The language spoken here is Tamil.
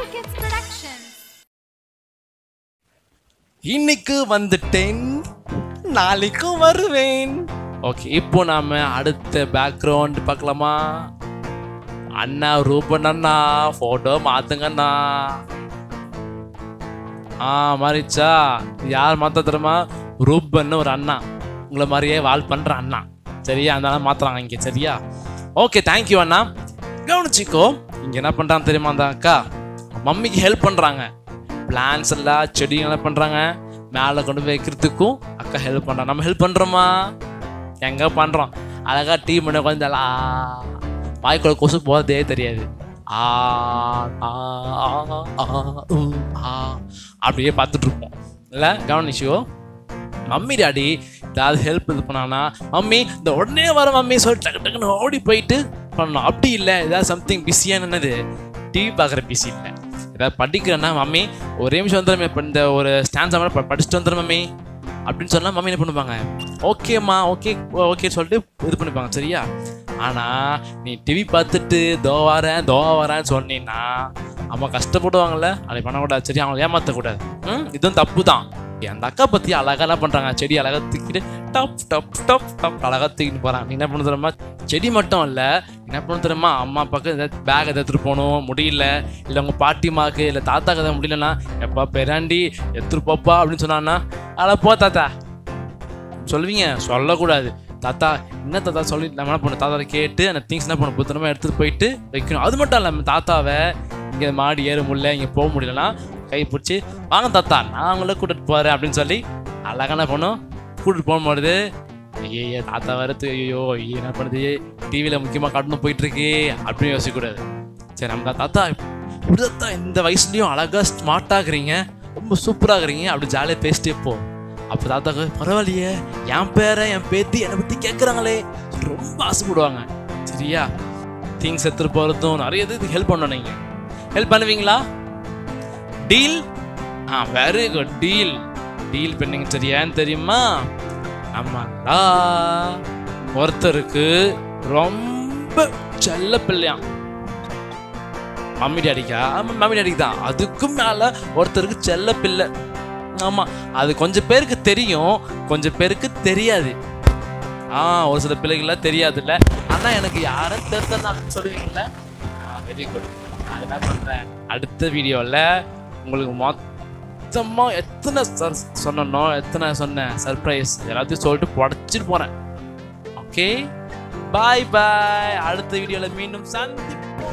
Kids Productions. இன்னைக்கு வந்துட்டேன் நாளைக்கு வருவேன் ஓகே இப்போ நாம அடுத்த பேக்ரவுண்ட் பார்க்கலாமா அண்ணா ரூபன் அண்ணா போட்டோ மாத்துங்கண்ணா ஆ மாறிச்சா யார் மாத்த தெரியுமா ரூபன் ஒரு அண்ணா உங்களை மாதிரியே வால் பண்ற அண்ணா சரியா அதனால மாத்துறாங்க இங்க சரியா ஓகே தேங்க்யூ அண்ணா கவனிச்சிக்கோ இங்க என்ன பண்றாங்க தெரியுமா அந்த அக்கா மம்மிக்கு ஹெல்ப் பண்றாங்க பிளான்ஸ் எல்லாம் செடிங்க எல்லாம் பண்றாங்க மேலே கொண்டு போய் வைக்கிறதுக்கும் அக்கா ஹெல்ப் பண்றாங்க நம்ம ஹெல்ப் பண்றோமா எங்க பண்றோம் அழகா டீ பண்ண உட்காந்து வாய்க்குள்ள கொசு போகிறதே தெரியாது ஆ ஆ ஆ, ஆ, உ, ஆ அப்படியே பார்த்துட்டு இருப்போம் இல்லை கவனிச்சியோ மம்மி டாடி ஏதாவது ஹெல்ப் இது பண்ணானா மம்மி இந்த உடனே வர மம்மி சொல்லி டக்கு டக்குன்னு ஓடி போயிட்டு பண்ணணும் அப்படி இல்லை ஏதாவது சம்திங் பிஸியான என்னது டிவி பார்க்குற பிஸி இல்லை ஏதாவது படிக்கிறேன்னா மம்மி ஒரே நிமிஷம் வந்துடும் இப்போ இந்த ஒரு ஸ்டான்ஸ் மாதிரி படிச்சுட்டு வந்துடும் மம்மி அப்படின்னு சொன்னால் மம்மி என்ன பண்ணுவாங்க ஓகேம்மா ஓகே ஓகே சொல்லிட்டு இது பண்ணிப்பாங்க சரியா ஆனால் நீ டிவி பார்த்துட்டு தோ வரேன் தோ வரேன்னு சொன்னீங்கன்னா அம்மா கஷ்டப்படுவாங்கல்ல அதை பண்ணக்கூடாது சரி அவங்களை ஏமாற்றக்கூடாது ம் இதுவும் தப்பு தான் அந்த அக்கா பற்றி அழகா என்ன பண்ணுறாங்க செடி அழகா தூக்கிட்டு டப் டப் டப் டப் அழகா தூக்கிட்டு போகிறாங்க நீ என்ன பண்ண தெரியுமா செடி மட்டும் இல்லை என்ன பண்ண தெரியுமா அம்மா அப்பாவுக்கு ஏதாவது பேக் எடுத்துகிட்டு போகணும் முடியல இல்லை உங்கள் பாட்டிமாக்கு இல்லை தாத்தாக்கு எதாவது முடியலன்னா எப்பா பெராண்டி எடுத்துட்டு போப்பா அப்படின்னு சொன்னான்னா அட போ தாத்தா சொல்லுவீங்க சொல்லக்கூடாது தாத்தா என்ன தாத்தா சொல்லி நம்ம என்ன பண்ண தாத்தாவை கேட்டு அந்த திங்ஸ் என்ன பண்ண புத்தனமா எடுத்துட்டு போயிட்டு வைக்கணும் அது மட்டும் இல்லை நம்ம தாத்தாவை இங்கே மாடி ஏற முடியல இங்கே போக முடியலன்னா கை பிடிச்சி வாங்க தாத்தா நான் உங்களை கூட்டிட்டு போகிறேன் அப்படின்னு சொல்லி அழகா என்ன பண்ணும் கூட்டிட்டு போகும்போது ஐயோ தாத்தா வரது ஐயோ ஐயோ என்ன பண்ணுது டிவியில் முக்கியமாக காட்டணும் போயிட்டு இருக்கு அப்படின்னு யோசிக்கக்கூடாது சரி நம்ம தாத்தா இப்படி தாத்தா இந்த வயசுலயும் அழகா ஸ்மார்ட்டாகிறீங்க ரொம்ப சூப்பராகிறீங்க அப்படி ஜாலியாக பேசிட்டே போ அப்போ தாத்தாக்கு பரவாயில்லையே என் பேரை என் பேத்தி என்னை பற்றி கேட்குறாங்களே ரொம்ப ஆசைப்படுவாங்க சரியா திங்ஸ் எடுத்துட்டு போகிறதும் நிறைய இது ஹெல்ப் பண்ணணும் நீங்கள் ஹெல்ப் பண்ணுவீங்களா டீல் ஆ வெரி குட் டீல் டீல் பண்ணீங்க சரியான்னு தெரியுமா ஆமாங்களா ஒருத்தருக்கு ரொம்ப செல்ல பிள்ளையாம் மம்மி டாடிக்கா ஆமாம் மம்மி டாடிக்கு தான் அதுக்கும் மேலே ஒருத்தருக்கு செல்ல பிள்ளை ஆமாம் அது கொஞ்சம் பேருக்கு தெரியும் கொஞ்சம் பேருக்கு தெரியாது ஆ ஒரு சில பிள்ளைகள்லாம் தெரியாதுல்ல ஆனால் எனக்கு யாரும் தெரிஞ்சா அப்படின்னு சொல்லுவீங்களா வெரி குட் நான் என்ன பண்ணுறேன் அடுத்த வீடியோவில் உங்களுக்கு மொத்தமாக எத்தனை சர் சொன்னனோ எத்தனை சொன்னேன் சர்ப்ரைஸ் எல்லாத்தையும் சொல்லிட்டு புடச்சிட்டு போகிறேன் ஓகே பாய் பாய் அடுத்த வீடியோவில் மீண்டும் சந்திப்போம்